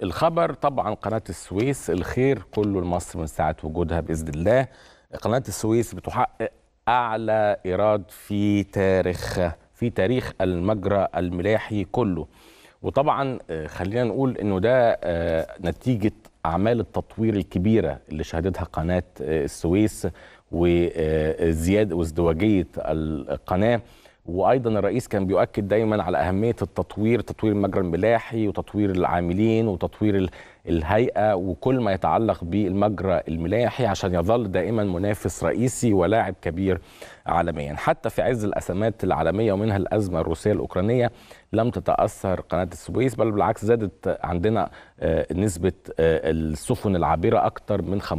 الخبر طبعا قناة السويس الخير كله لمصر من ساعة وجودها بإذن الله قناة السويس بتحقق أعلى إيراد في تاريخ في تاريخ المجرى الملاحي كله وطبعا آه، خلينا نقول انه ده آه، نتيجه اعمال التطوير الكبيره اللي شهدتها قناه آه، السويس وزياده وازدواجيه القناه وايضا الرئيس كان بيؤكد دايما على اهميه التطوير تطوير المجرى الملاحي وتطوير العاملين وتطوير ال- الهيئه وكل ما يتعلق بالمجرى الملاحي عشان يظل دائما منافس رئيسي ولاعب كبير عالميا حتى في عز الازمات العالميه ومنها الازمه الروسيه الاوكرانيه لم تتاثر قناه السويس بل بالعكس زادت عندنا آه، نسبه آه، السفن العابره اكثر من 15%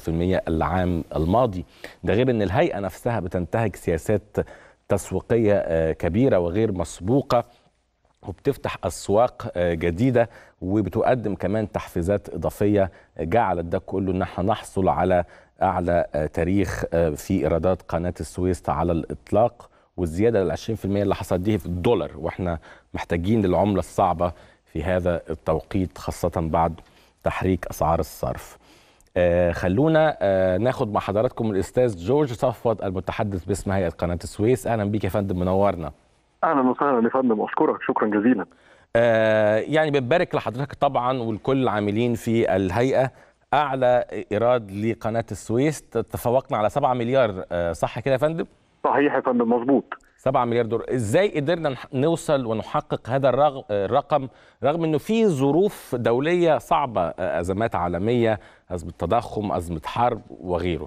العام الماضي ده غير ان الهيئه نفسها بتنتهج سياسات تسويقيه آه، كبيره وغير مسبوقه وبتفتح اسواق آه، جديده وبتقدم كمان تحفيزات اضافيه جعلت ده كله ان احنا نحصل على اعلى آه، تاريخ آه، في ايرادات قناه السويس على الاطلاق والزياده ال 20% اللي حصلت دي في الدولار واحنا محتاجين للعمله الصعبه في هذا التوقيت خاصه بعد تحريك اسعار الصرف. آه خلونا آه ناخد مع حضراتكم الاستاذ جورج صفوت المتحدث باسم هيئه قناه السويس اهلا بيك يا فندم منورنا. اهلا وسهلا يا فندم اشكرك شكرا جزيلا آه يعني بنبارك لحضرتك طبعا ولكل العاملين في الهيئه اعلى ايراد لقناه السويس تفوقنا على 7 مليار آه صح كده يا فندم؟ صحيح يا فندم مظبوط 7 مليار دولار ازاي قدرنا نح- نوصل ونحقق هذا الرغ- الرقم رغم انه في ظروف دوليه صعبه آه، ازمات عالميه ازمه تضخم ازمه حرب وغيره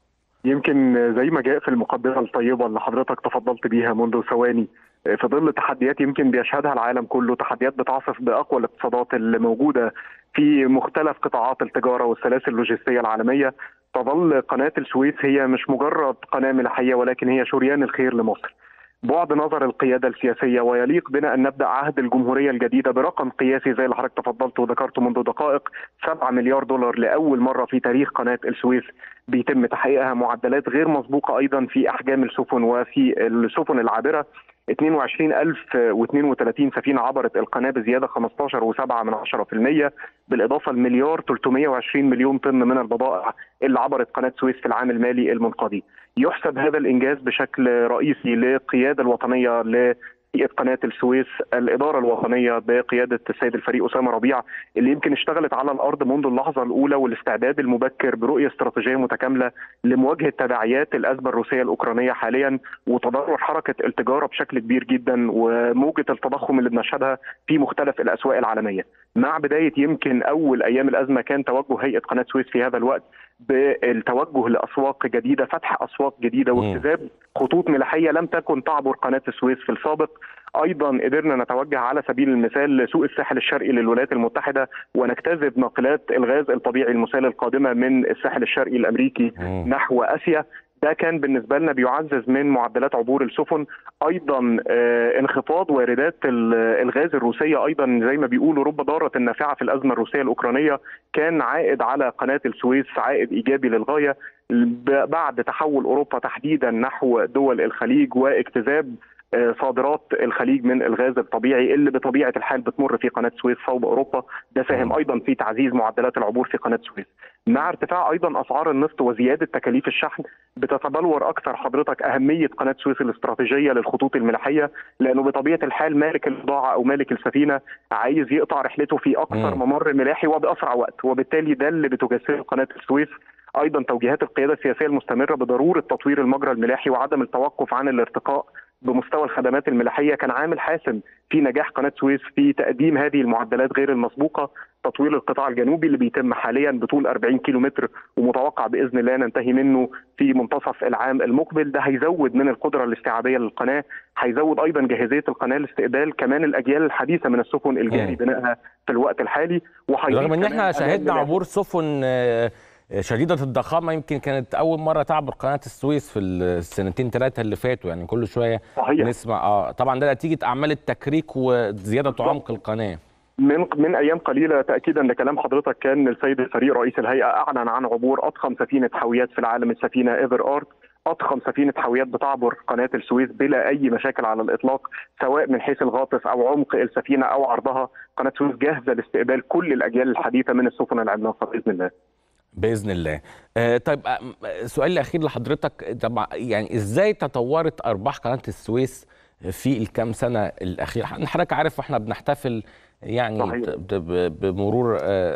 يمكن زي ما جاء في المقدمه الطيبه اللي حضرتك تفضلت بيها منذ ثواني في ظل تحديات يمكن بيشهدها العالم كله تحديات بتعصف باقوى الاقتصادات اللي موجوده في مختلف قطاعات التجاره والسلاسل اللوجستيه العالميه تظل قناه السويس هي مش مجرد قناه ملاحيه ولكن هي شريان الخير لمصر بعد نظر القياده السياسيه ويليق بنا ان نبدا عهد الجمهوريه الجديده برقم قياسي زي اللي حضرتك تفضلت وذكرته منذ دقائق 7 مليار دولار لاول مره في تاريخ قناه السويس بيتم تحقيقها معدلات غير مسبوقه ايضا في احجام السفن وفي السفن العابره 22032 سفينه عبرت القناه بزياده 15.7 من 10% بالاضافه لمليار 320 مليون طن من البضائع اللي عبرت قناه سويس في العام المالي المنقضي. يحسب هذا الانجاز بشكل رئيسي للقياده الوطنيه ل قناة السويس الإدارة الوطنية بقيادة السيد الفريق أسامة ربيع اللي يمكن اشتغلت على الأرض منذ اللحظة الأولى والاستعداد المبكر برؤية استراتيجية متكاملة لمواجهة تداعيات الأزمة الروسية الأوكرانية حاليا وتضرر حركة التجارة بشكل كبير جدا وموجة التضخم اللي بنشهدها في مختلف الأسواق العالمية مع بداية يمكن أول أيام الأزمة كان توجه هيئة قناة سويس في هذا الوقت بالتوجه لاسواق جديده فتح اسواق جديده واجتذاب خطوط ملاحيه لم تكن تعبر قناه السويس في السابق ايضا قدرنا نتوجه على سبيل المثال لسوق الساحل الشرقي للولايات المتحده ونجتذب ناقلات الغاز الطبيعي المسال القادمه من الساحل الشرقي الامريكي مم. نحو اسيا ده كان بالنسبه لنا بيعزز من معدلات عبور السفن ايضا آه، انخفاض واردات ال- الغاز الروسيه ايضا زي ما بيقولوا رب ضاره نافعه في الازمه الروسيه الاوكرانيه كان عائد على قناه السويس عائد ايجابي للغايه ب- بعد تحول اوروبا تحديدا نحو دول الخليج واجتذاب آه، صادرات الخليج من الغاز الطبيعي اللي بطبيعه الحال بتمر في قناه سويس صوب اوروبا ده ساهم ايضا في تعزيز معدلات العبور في قناه سويس مع ارتفاع ايضا اسعار النفط وزياده تكاليف الشحن بتتبلور اكثر حضرتك اهميه قناه سويس الاستراتيجيه للخطوط الملاحيه لانه بطبيعه الحال مالك البضاعه او مالك السفينه عايز يقطع رحلته في اكثر مم. ممر ملاحي وباسرع وقت وبالتالي ده اللي بتجسده قناه السويس ايضا توجيهات القياده السياسيه المستمره بضروره تطوير المجرى الملاحي وعدم التوقف عن الارتقاء بمستوى الخدمات الملاحيه كان عامل حاسم في نجاح قناه سويس في تقديم هذه المعدلات غير المسبوقه تطوير القطاع الجنوبي اللي بيتم حاليا بطول 40 كيلو متر ومتوقع باذن الله ننتهي منه في منتصف العام المقبل ده هيزود من القدره الاستيعابيه للقناه هيزود ايضا جاهزيه القناه لاستقبال كمان الاجيال الحديثه من السفن الجاري مم. بنائها في الوقت الحالي وهيضيف رغم ان كمان احنا أمان شاهدنا ملاحي. عبور سفن آه، شديده الضخامه يمكن كانت اول مره تعبر قناه السويس في السنتين ثلاثه اللي فاتوا يعني كل شويه صحيح نسمع اه طبعا ده نتيجه اعمال التكريك وزياده عمق القناه من من ايام قليله تاكيدا لكلام حضرتك كان السيد الفريق رئيس الهيئه اعلن عن عبور اضخم سفينه حاويات في العالم السفينه ايفر ارت اضخم سفينه حاويات بتعبر قناه السويس بلا اي مشاكل على الاطلاق سواء من حيث الغاطس او عمق السفينه او عرضها قناه السويس جاهزه لاستقبال كل الاجيال الحديثه من السفن العملاقه باذن الله باذن الله آه طيب آه سؤال الاخير لحضرتك طبعا يعني ازاي تطورت ارباح قناه السويس في الكام سنه الاخيره حضرتك عارف احنا بنحتفل يعني صحيح. بمرور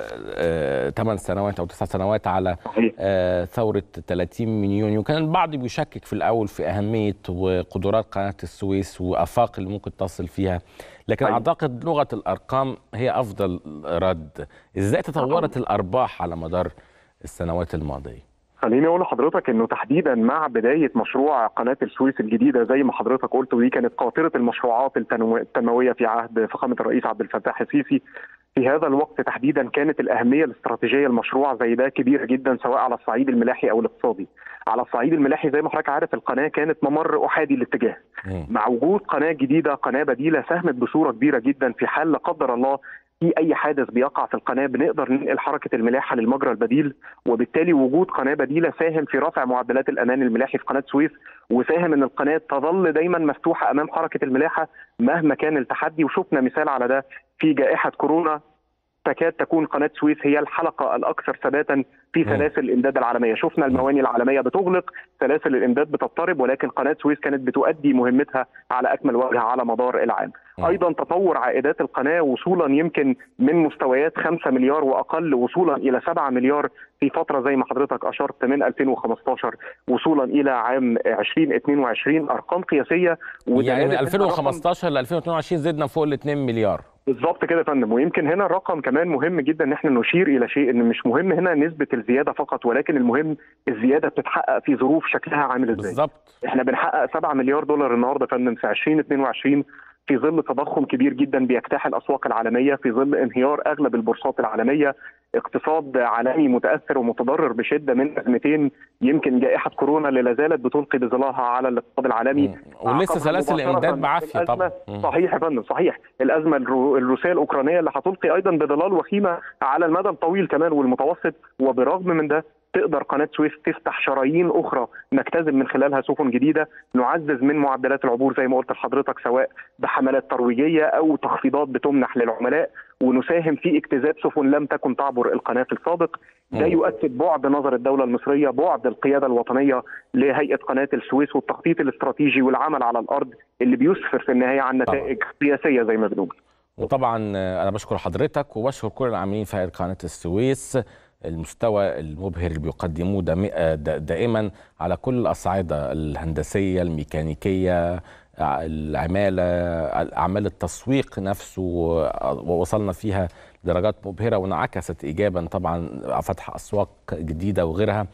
8 سنوات او 9 سنوات على صحيح. ثوره 30 من يونيو كان البعض بيشكك في الاول في اهميه وقدرات قناه السويس وافاق اللي ممكن تصل فيها لكن صحيح. اعتقد لغه الارقام هي افضل رد ازاي تطورت الارباح على مدار السنوات الماضيه خليني اقول لحضرتك انه تحديدا مع بدايه مشروع قناه السويس الجديده زي ما حضرتك قلت ودي كانت قاطره المشروعات التنو- التنمويه في عهد فخامه الرئيس عبد الفتاح السيسي في هذا الوقت تحديدا كانت الاهميه الاستراتيجيه لمشروع زي ده كبيره جدا سواء على الصعيد الملاحي او الاقتصادي. على الصعيد الملاحي زي ما حضرتك عارف القناه كانت ممر احادي الاتجاه. مم. مع وجود قناه جديده قناه بديله ساهمت بصوره كبيره جدا في حال لا قدر الله في اي حادث بيقع في القناه بنقدر ننقل حركه الملاحه للمجرى البديل وبالتالي وجود قناه بديله ساهم في رفع معدلات الامان الملاحي في قناه سويس وساهم ان القناه تظل دايما مفتوحه امام حركه الملاحه مهما كان التحدي وشفنا مثال على ده في جائحه كورونا تكاد تكون قناه سويس هي الحلقه الاكثر ثباتا في مم. سلاسل الامداد العالميه، شفنا المواني العالميه بتغلق، سلاسل الامداد بتضطرب ولكن قناه سويس كانت بتؤدي مهمتها على اكمل وجه على مدار العام. مم. ايضا تطور عائدات القناه وصولا يمكن من مستويات 5 مليار واقل وصولا الى 7 مليار في فتره زي ما حضرتك اشرت من 2015 وصولا الى عام 2022 ارقام قياسيه يعني من ودلالة إنها رقم 2015 ل 2022 زدنا فوق ال 2 مليار بالظبط كده يا فندم ويمكن هنا الرقم كمان مهم جدا ان احنا نشير الى شيء ان مش مهم هنا نسبه الزياده فقط ولكن المهم الزياده بتتحقق في ظروف شكلها عامل ازاي بالظبط احنا بنحقق 7 مليار دولار النهارده يا فندم في 2022 في ظل تضخم كبير جدا بيجتاح الاسواق العالميه في ظل انهيار اغلب البورصات العالميه اقتصاد عالمي متاثر ومتضرر بشده من ازمتين يمكن جائحه كورونا اللي لا زالت بتلقي بظلالها على الاقتصاد العالمي مم. ولسه أعقبها سلاسل مباشرة الامداد بعافيه الأزمة طبعا مم. صحيح يا فندم صحيح الازمه الرو- الروسيه الاوكرانيه اللي هتلقي ايضا بظلال وخيمه على المدى الطويل كمان والمتوسط وبرغم من ده تقدر قناه سويس تفتح شرايين اخرى نجتذب من خلالها سفن جديده نعزز من معدلات العبور زي ما قلت لحضرتك سواء بحملات ترويجيه او تخفيضات بتمنح للعملاء ونساهم في اجتذاب سفن لم تكن تعبر القناه في السابق ده مم. يؤكد بعد نظر الدوله المصريه بعد القياده الوطنيه لهيئه قناه السويس والتخطيط الاستراتيجي والعمل على الارض اللي بيسفر في النهايه عن نتائج قياسيه زي ما بنقول وطبعا آه، انا بشكر حضرتك وبشكر كل العاملين في هيئه قناه السويس المستوى المبهر اللي بيقدموه دام- آه، دا- دائما على كل الاصعده الهندسيه الميكانيكيه ع- العماله اعمال التسويق نفسه آه، ووصلنا فيها لدرجات مبهره وانعكست ايجابا طبعا على فتح اسواق جديده وغيرها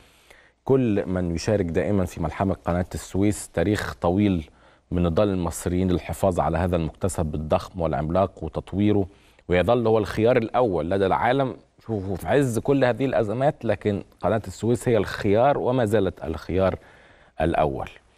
كل من يشارك دائما في ملحمه قناه السويس تاريخ طويل من نضال المصريين للحفاظ على هذا المكتسب الضخم والعملاق وتطويره ويظل هو الخيار الاول لدى العالم شوفوا في عز كل هذه الازمات لكن قناه السويس هي الخيار وما زالت الخيار الاول